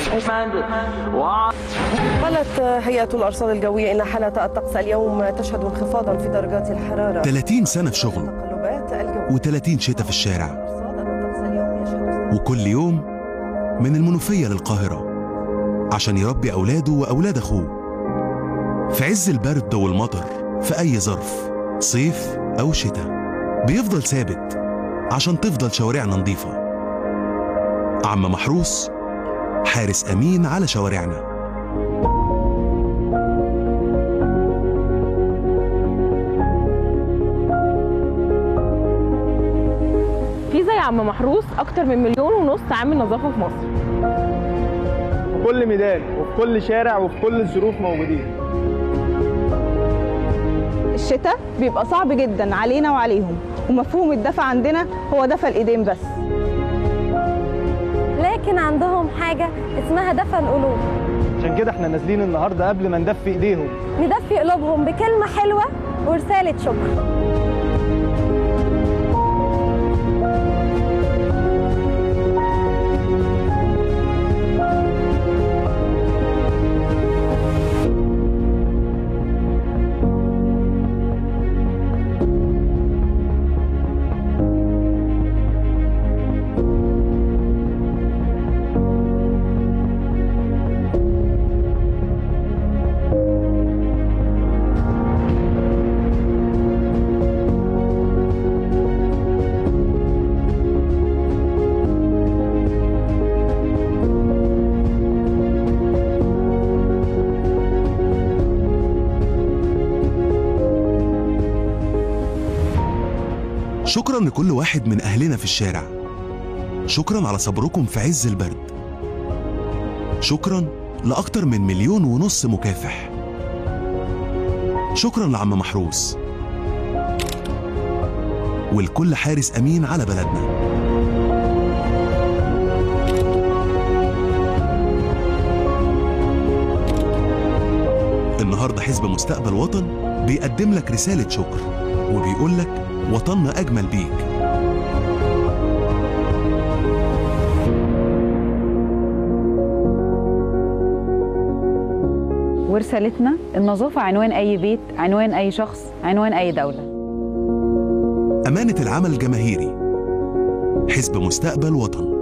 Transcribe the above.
قالت هيئة الأرصاد الجوية إن حالة الطقس اليوم تشهد انخفاضا في درجات الحرارة 30 سنة في شغل تقلبات الجو و30 شتاء في الشارع الأرصاد أن الطقس اليوم يشهد وكل يوم من المنوفية للقاهرة عشان يربي أولاده وأولاد أخوه في عز البرد والمطر في أي ظرف صيف أو شتاء بيفضل ثابت عشان تفضل شوارعنا نظيفة عم محروس حارس أمين على شوارعنا في زي عم محروس اكتر من مليون ونص عامل نظافه في مصر في كل ميدان وفي كل شارع وفي كل الظروف موجودين الشتاء بيبقى صعب جدا علينا وعليهم ومفهوم الدفى عندنا هو دفى الايدين بس لكن عندهم حاجة اسمها دفى القلوب عشان كده احنا نازلين النهارده قبل ما ندفي ايديهم ندفي قلوبهم بكلمة حلوة ورسالة شكر شكرا لكل واحد من أهلنا في الشارع شكرا على صبركم في عز البرد شكرا لأكتر من مليون ونص مكافح شكرا لعم محروس ولكل حارس أمين على بلدنا النهارده حزب مستقبل وطن بيقدم لك رسالة شكر وبيقول لك وطننا أجمل بيك ورسالتنا النظافة عنوان أي بيت عنوان أي شخص عنوان أي دولة أمانة العمل الجماهيري حزب مستقبل وطن